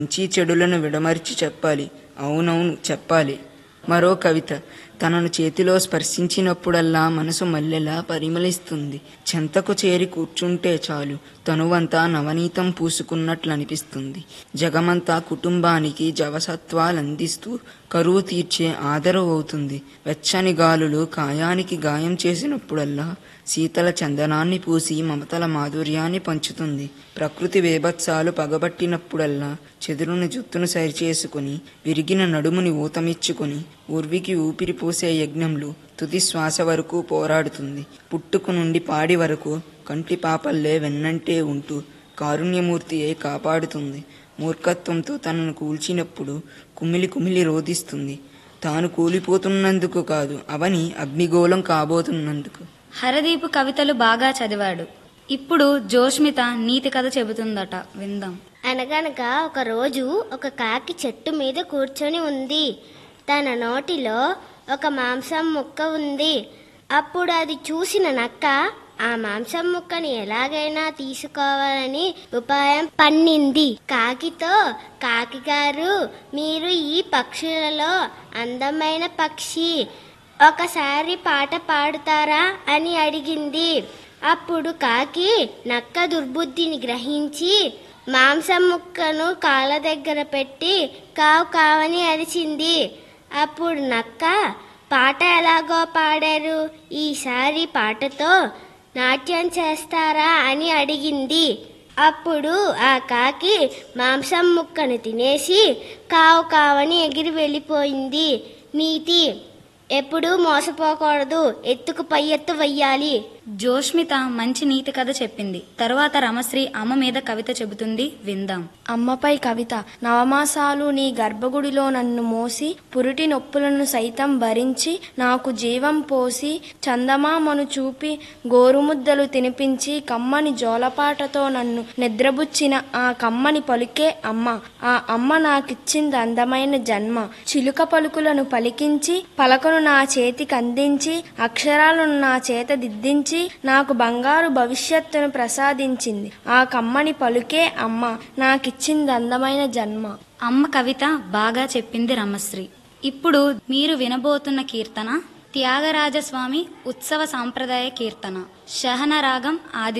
మంచి చెడులను విడమర్చి చెప్పాలి అవునవును చెప్పాలి మరో కవిత తనను చేతిలో స్పర్శించినప్పుడల్లా మనసు మల్లెలా పరిమళిస్తుంది చెంతకు చేరి కూర్చుంటే చాలు తనువంతా నవనీతం పూసుకున్నట్లు అనిపిస్తుంది జగమంతా కుటుంబానికి జవసత్వాలందిస్తూ కరువు తీర్చే ఆదరవు అవుతుంది వెచ్చని గాలులు కాయానికి గాయం చేసినప్పుడల్లా శీతల చందనాన్ని పూసి మమతల మాధుర్యాన్ని పంచుతుంది ప్రకృతి వేభత్సాలు పగబట్టినప్పుడల్లా చెదురుని జుత్తును సరిచేసుకుని విరిగిన నడుముని ఊతమిచ్చుకుని ఊర్వికి ఊపిరి పోసే యజ్ఞంలో తుది శ్వాస వరకు పోరాడుతుంది పుట్టుకు నుండి పాడి వరకు కంటి పాపల్లే వెన్నంటే ఉంటూ కారుణ్యమూర్తియే కాపాడుతుంది మూర్ఖత్వంతో తనను కూల్చినప్పుడు కుమిలి కుమిలి రోధిస్తుంది తాను కూలిపోతున్నందుకు కాదు అవని అగ్నిగోళం కాబోతున్నందుకు హరదీపు కవితలు బాగా చదివాడు ఇప్పుడు జోష్మిత నీతి కథ చెబుతుందట విందాం అనగనగా ఒక రోజు ఒక కాకి చెట్టు మీద కూర్చొని ఉంది తన నోటిలో ఒక మాంసం ముక్క ఉంది అప్పుడు అది చూసిన నక్క ఆ మాంసం ముక్కని ఎలాగైనా తీసుకోవాలని ఉపాయం పన్నింది కాకితో కాకి గారు మీరు ఈ పక్షులలో అందమైన పక్షి ఒకసారి పాట పాడుతారా అని అడిగింది అప్పుడు కాకి నక్క దుర్బుద్ధిని గ్రహించి మాంసం ముక్కను కాళ్ళ దగ్గర పెట్టి కావు కావని అరిచింది అప్పుడు నక్క పాట ఎలాగో పాడారు ఈసారి పాటతో నాట్యం చేస్తారా అని అడిగింది అప్పుడు ఆ కాకి మాంసం ముక్కను తినేసి కావు కావని ఎగిరి వెళ్ళిపోయింది నీతి ఎప్పుడూ మోసపోకూడదు ఎత్తుకు పై ఎత్తు వెయ్యాలి జోష్మిత మంచి నీతి కథ చెప్పింది తరువాత రమశ్రీ అమ్మ మీద కవిత చెబుతుంది విందాం అమ్మపై కవిత నవమాసాలు నీ గర్భగుడిలో నన్ను మోసి పురిటి నొప్పులను సైతం భరించి నాకు జీవం పోసి చందమామను చూపి గోరుముద్దలు తినిపించి కమ్మని జోలపాటతో నన్ను నిద్రబుచ్చిన ఆ కమ్మని పలుకే అమ్మ ఆ అమ్మ నాకిచ్చింది అందమైన జన్మ చిలుక పలుకులను పలికించి పలకను నా చేతికి అందించి అక్షరాలను నా చేత దిద్దించి నాకు బంగారు భవిష్యత్తును ప్రసాదించింది ఆ కమ్మని పలుకే అమ్మ నాకిచ్చింది అందమైన జన్మ అమ్మ కవిత బాగా చెప్పింది రమశ్రీ ఇప్పుడు మీరు వినబోతున్న కీర్తన త్యాగరాజస్వామి ఉత్సవ సాంప్రదాయ కీర్తన శహన రాగం ఆది